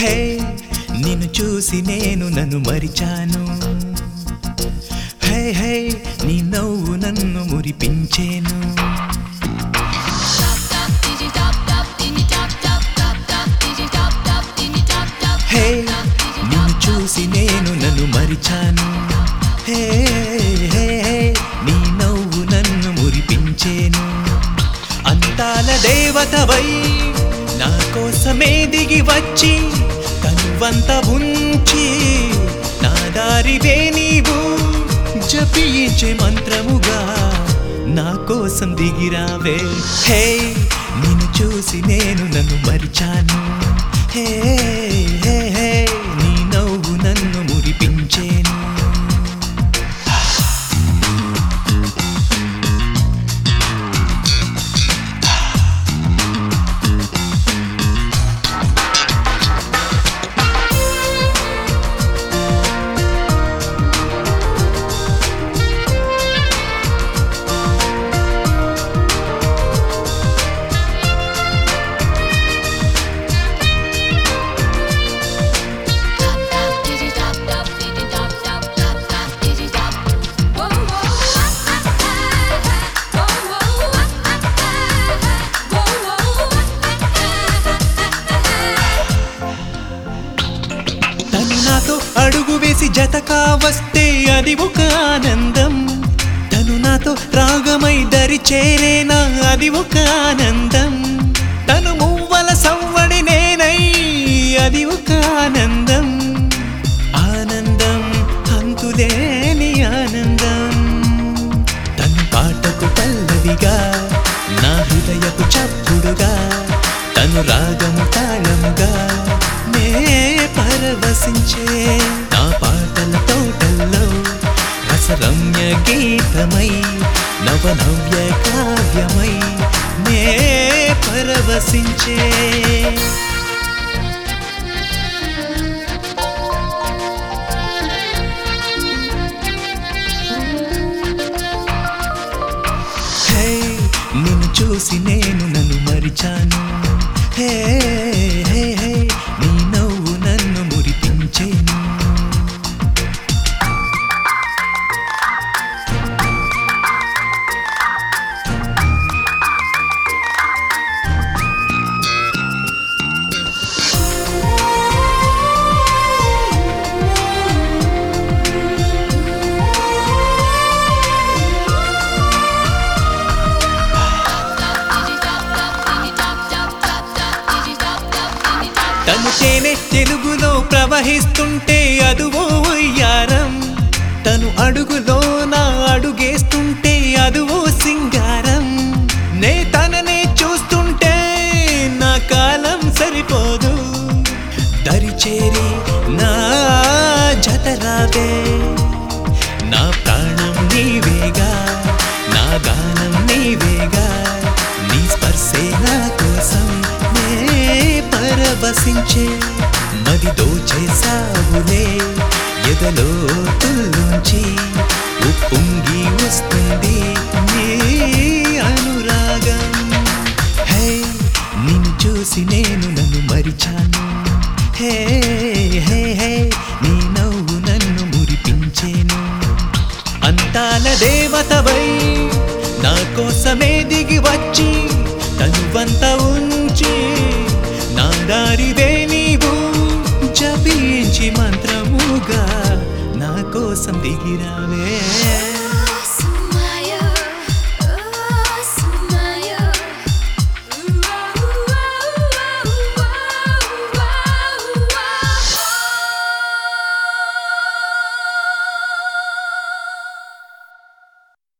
హే నిన్ను చూసి నేను నన్ను మరిచాను హే హే నీ నవ్వు నన్ను మురిపించేను హే నిన్ను చూసి నేను నన్ను మరిచాను హే హే హే నీ నవ్వు నన్ను మురిపించేను అంతాల దేవతవై నా కోసమే దిగి వచ్చి కనువంత ఉంచి నా దారివే నీవు జపించే మంత్రముగా నా కోసం దిగిరావే హే నిన్ను చూసి నేను నన్ను మరిచాను హే హే హే నీ నవ్వు నన్ను మురిపించేను తను నాతో అడుగు వేసి జతకా వస్తే అది ఒక ఆనందం తను నాతో రాగమై దరి చేరేనా అది ఒక ఆనందం తను మువ్వల సవ్వడి నేనై అది ఒక ఆనందం ఆనందం అంతులేని ఆనందం తను పాటకు పల్లవిగా నా హృదయపు చప్పుడుగా తను రాగము తాళముగా నే పరవశించే నా పాటల తోటల్లో రసరమ్య గీతమై నవనవ్య కావ్యమై నే పరవశించే హే నిన్ను చూసి నేను నన్ను మరిచాను హే హే హే నీ నవ్వు నన్ను మురిపించేను తను తేనె తెలుగులో ప్రవహిస్తుంటే అదువో ఉయ్యారం తను అడుగులో నా అడుగేస్తుంటే అదువో సింగారం నే తననే చూస్తుంటే నా కాలం సరిపోదు దరిచేరి నా జతరావే నా ప్రాణం నీవేగా నా గానం నీవేగా నీ స్పర్శే నా కోసం నే పరవశించే మది దోచేసావులే ఎదలో తుల్లుంచి ఉప్పొంగి వస్తుంది నీ అనురాగం హే నిన్ను చూసి నేను నన్ను మరిచాను హే హే హే నీ నవ్వు నన్ను మురిపించేను అంతాల దేవతవై నా కోసమే దిగి వచ్చి తనువంత ఉంచి నా దారివే నీవు జపించి మంత్రముగా నా కోసం దిగిరావే